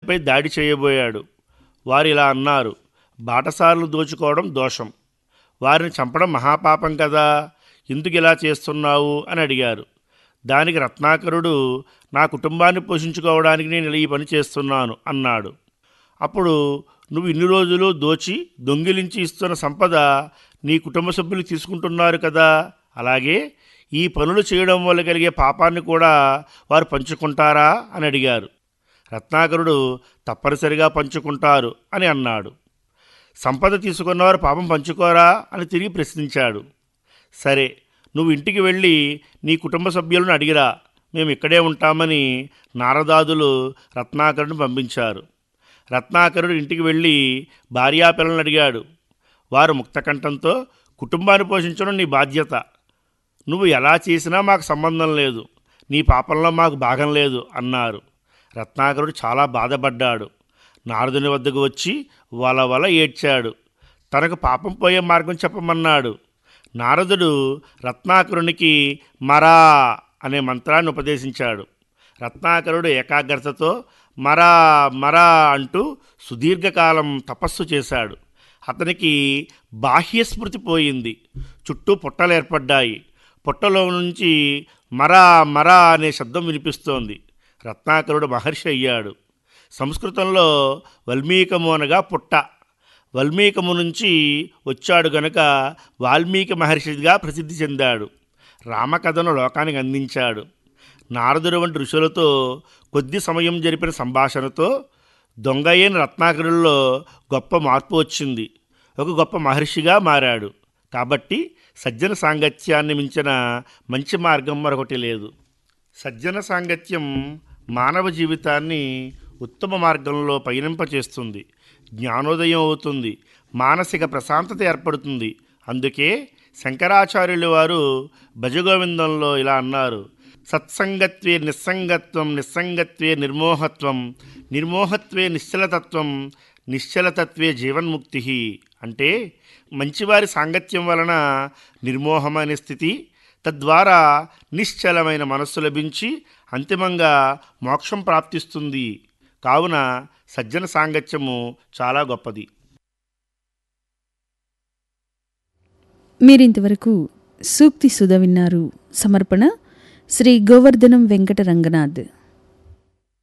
వారిపై దాడి చేయబోయాడు వారు ఇలా అన్నారు బాటసారులు దోచుకోవడం దోషం వారిని చంపడం మహాపాపం కదా ఎందుకు ఇలా చేస్తున్నావు అని అడిగారు దానికి రత్నాకరుడు నా కుటుంబాన్ని పోషించుకోవడానికి నేను ఇలా ఈ పని చేస్తున్నాను అన్నాడు అప్పుడు నువ్వు ఇన్ని రోజులు దోచి దొంగిలించి ఇస్తున్న సంపద నీ కుటుంబ సభ్యులు తీసుకుంటున్నారు కదా అలాగే ఈ పనులు చేయడం వల్ల కలిగే పాపాన్ని కూడా వారు పంచుకుంటారా అని అడిగారు రత్నాకరుడు తప్పనిసరిగా పంచుకుంటారు అని అన్నాడు సంపద తీసుకున్నవారు పాపం పంచుకోరా అని తిరిగి ప్రశ్నించాడు సరే నువ్వు ఇంటికి వెళ్ళి నీ కుటుంబ సభ్యులను అడిగిరా మేము ఇక్కడే ఉంటామని నారదాదులు రత్నాకరుని పంపించారు రత్నాకరుడు ఇంటికి వెళ్ళి భార్యాపిల్లలను అడిగాడు వారు ముక్తకంఠంతో కుటుంబాన్ని పోషించడం నీ బాధ్యత నువ్వు ఎలా చేసినా మాకు సంబంధం లేదు నీ పాపంలో మాకు భాగం లేదు అన్నారు రత్నాకరుడు చాలా బాధపడ్డాడు నారదుని వద్దకు వచ్చి వల వల ఏడ్చాడు తనకు పాపం పోయే మార్గం చెప్పమన్నాడు నారదుడు రత్నాకరునికి మరా అనే మంత్రాన్ని ఉపదేశించాడు రత్నాకరుడు ఏకాగ్రతతో మరా మరా అంటూ సుదీర్ఘకాలం తపస్సు చేశాడు అతనికి బాహ్యస్మృతి పోయింది చుట్టూ పుట్టలు ఏర్పడ్డాయి పుట్టలో నుంచి మరా మరా అనే శబ్దం వినిపిస్తోంది రత్నాకరుడు మహర్షి అయ్యాడు సంస్కృతంలో వల్మీకము అనగా పుట్ట వల్మీకము నుంచి వచ్చాడు గనుక వాల్మీకి మహర్షిగా ప్రసిద్ధి చెందాడు రామకథను లోకానికి అందించాడు నారదుడు వంటి ఋషులతో కొద్ది సమయం జరిపిన సంభాషణతో దొంగయ్యని రత్నాకరుల్లో గొప్ప మార్పు వచ్చింది ఒక గొప్ప మహర్షిగా మారాడు కాబట్టి సజ్జన సాంగత్యాన్ని మించిన మంచి మార్గం మరొకటి లేదు సజ్జన సాంగత్యం మానవ జీవితాన్ని ఉత్తమ మార్గంలో పయనింపచేస్తుంది జ్ఞానోదయం అవుతుంది మానసిక ప్రశాంతత ఏర్పడుతుంది అందుకే శంకరాచార్యులు వారు భజగోవిందంలో ఇలా అన్నారు సత్సంగత్వే నిస్సంగత్వం నిస్సంగత్వే నిర్మోహత్వం నిర్మోహత్వే నిశ్చలతత్వం నిశ్చలతత్వే జీవన్ముక్తి అంటే మంచివారి సాంగత్యం వలన నిర్మోహమైన స్థితి తద్వారా నిశ్చలమైన మనస్సు లభించి అంతిమంగా మోక్షం ప్రాప్తిస్తుంది కావున సజ్జన సాంగత్యము చాలా గొప్పది మీరింతవరకు సూక్తి సుధ విన్నారు సమర్పణ శ్రీ గోవర్ధనం వెంకట రంగనాథ్